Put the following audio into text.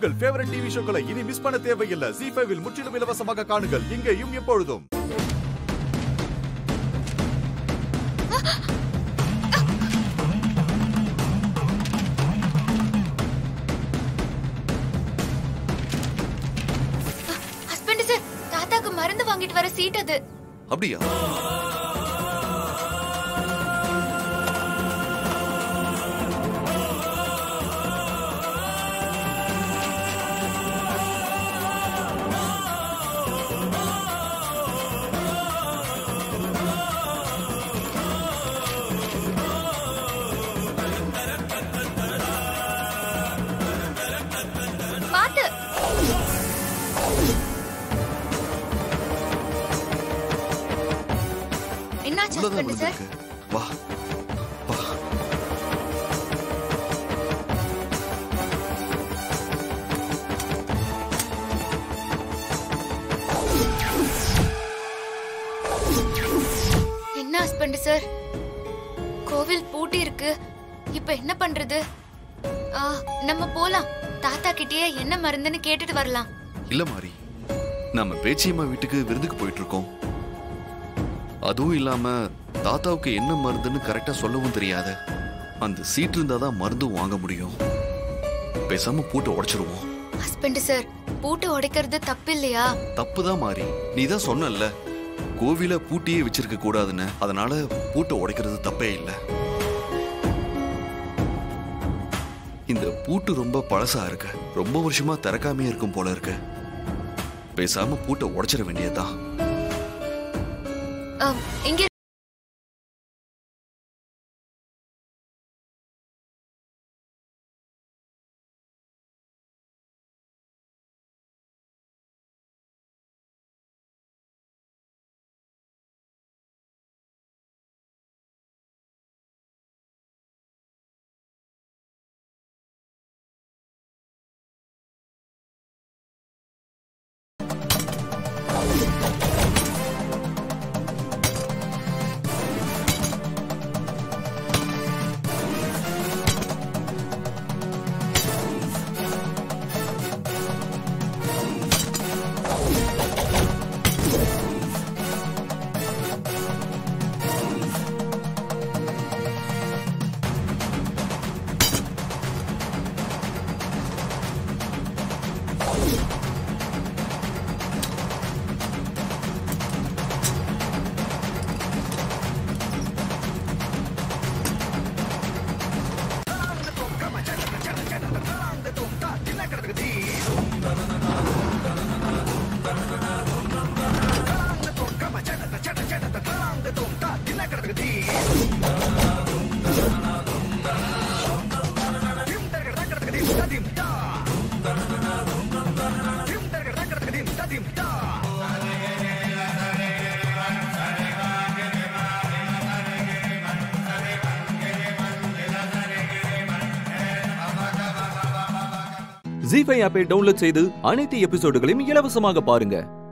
உங்கள் favourite TV ஷோக்களை இனி miss பண்ண தேவையில்லை ஜி ஃபைவில் முற்றிலும் இலவசமாக காணுங்கள் இங்கேயும் எப்பொழுதும் ஹஸ்பண்ட் சார் தாத்தாக்கு மருந்து வாங்கிட்டு வர சீட் அது அப்படியா பாத்து என்னாச்சு உள்ளதான் ஹஸ்பண்ட் சார் விழுந்திருக்கு வா வா என்ன ஹஸ்பண்ட் சார் கோவில் பூட்டி இருக்கு இப்ப என்ன பண்றது ஆ, நம்ம போலாம் தாத்தா கிட்டயே என்ன மருந்துன்னு கேட்டுட்டு வரலாம் இல்ல மாறி நம்ம பேச்சியம்மா வீட்டுக்கு விருந்துக்கு போயிட்டு இருக்கோம் அதுவும் இல்லாம தாத்தாவுக்கு என்ன மருந்துன்னு கரெக்டா சொல்லவும் தெரியாத அந்த சீட் இருந்தாதான் மருந்தும் வாங்க முடியும் பேசாம பூட்டை உடைச்சிருவோம் ஹஸ்பண்ட் சார் பூட்டு உடைக்கிறது தப்பு இல்லையா தப்புதான் மாறி நீ தான் சொன்னல்ல கோவில பூட்டியே வச்சிருக்க கூடாதுன்னு அதனால பூட்டை உடைக்கிறது தப்பே இல்ல இந்த பூட்டு ரொம்ப பழசா இருக்கு ரொம்ப வருஷமா திறக்காமே இருக்கும் போல இருக்கு பேசாம பூட்டை உடைச்சிட வேண்டியதுதான் ஆ, இங்க ஜி ஃபைவ் ஆப்பை டவுன்லோட் செய்து அனைத்து எபிசோடுகளையும் இலவசமாக பாருங்க